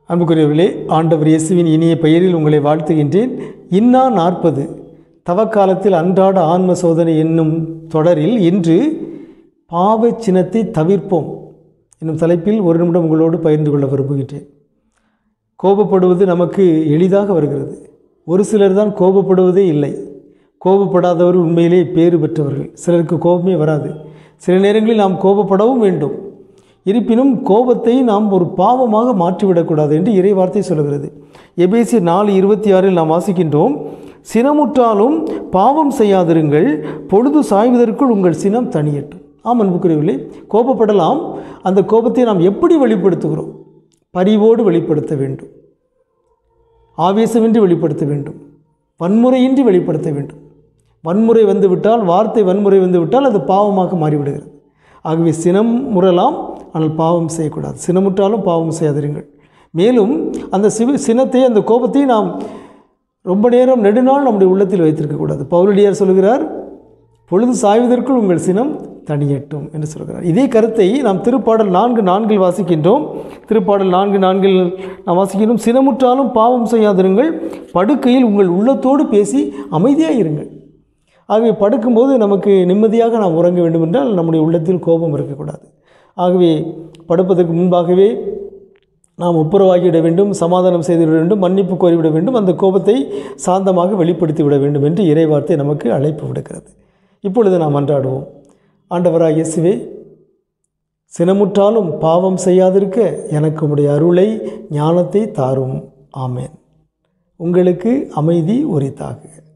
அன்புக்குரியவர்களே ஆண்டவர் இயேசுவின் இனிய பெயரில் உங்களை வாழ்த்துகின்றேன் இன்னா நாற்பது தவக்காலத்தில் அன்றாட ஆன்ம சோதனை என்னும் தொடரில் இன்று பாவச் சினத்தை தவிர்ப்போம் என்னும் தலைப்பில் ஒரு நிமிடம் உங்களோடு பகிர்ந்து கொள்ள விரும்புகின்றேன் கோபப்படுவது நமக்கு எளிதாக வருகிறது ஒரு சிலர் தான் கோபப்படுவதே இல்லை கோபப்படாதவர் உண்மையிலே பேறு பெற்றவர்கள் சிலருக்கு கோபமே வராது சில நேரங்களில் நாம் கோபப்படவும் வேண்டும் இருப்பினும் கோபத்தை நாம் ஒரு பாவமாக மாற்றிவிடக்கூடாது என்று இறை வார்த்தை சொல்கிறது எபேசி நாலு இருபத்தி ஆறில் நாம் வாசிக்கின்றோம் சினமுற்றாலும் பாவம் செய்யாதிருங்கள் பொழுது சாய்வதற்குள் உங்கள் சினம் தனியட்டும் ஆம் அன்புக்குரியவில்லை கோபப்படலாம் அந்த கோபத்தை நாம் எப்படி வெளிப்படுத்துகிறோம் பரிவோடு வெளிப்படுத்த வேண்டும் ஆவேசமின்றி வெளிப்படுத்த வேண்டும் வன்முறையின்றி வெளிப்படுத்த வேண்டும் வன்முறை வந்துவிட்டால் வார்த்தை வன்முறை வந்துவிட்டால் அது பாவமாக மாறிவிடுகிறது ஆகவே சினம் முறலாம் ஆனால் பாவம் செய்யக்கூடாது சினமுற்றாலும் பாவம் செய்யாதிருங்கள் மேலும் அந்த சிவ சினத்தை அந்த கோபத்தை நாம் ரொம்ப நேரம் நெடுநாள் நம்முடைய உள்ளத்தில் வைத்திருக்கக்கூடாது பவுலடியார் சொல்கிறார் பொழுது சாய்வதற்குள் உங்கள் சினம் தனியட்டும் என்று சொல்கிறார் இதே கருத்தை நாம் திருப்பாடல் நான்கு நான்கில் வாசிக்கின்றோம் திருப்பாடல் நான்கு நான்கில் நாம் வாசிக்கின்றோம் சினமுற்றாலும் பாவம் செய்யாதிருங்கள் படுக்கையில் உங்கள் உள்ளத்தோடு பேசி அமைதியாக இருங்கள் ஆகவே படுக்கும்போது நமக்கு நிம்மதியாக நாம் உறங்க வேண்டும் என்றால் நம்முடைய உள்ளத்தில் கோபம் இருக்கக்கூடாது ஆகவே படுப்பதற்கு முன்பாகவே நாம் ஒப்புரவாகிவிட வேண்டும் சமாதானம் செய்துவிட வேண்டும் மன்னிப்பு கோரிவிட வேண்டும் அந்த கோபத்தை சாந்தமாக வெளிப்படுத்தி விட வேண்டும் என்று இறைவார்த்தை நமக்கு அழைப்பு விடுக்கிறது இப்பொழுது நாம் அன்றாடுவோம் ஆண்டவராக இயேசுவே சினமுற்றாலும் பாவம் செய்யாதிருக்க எனக்கு உடைய அருளை ஞானத்தை தாரும் ஆமேன் உங்களுக்கு அமைதி உரித்தாக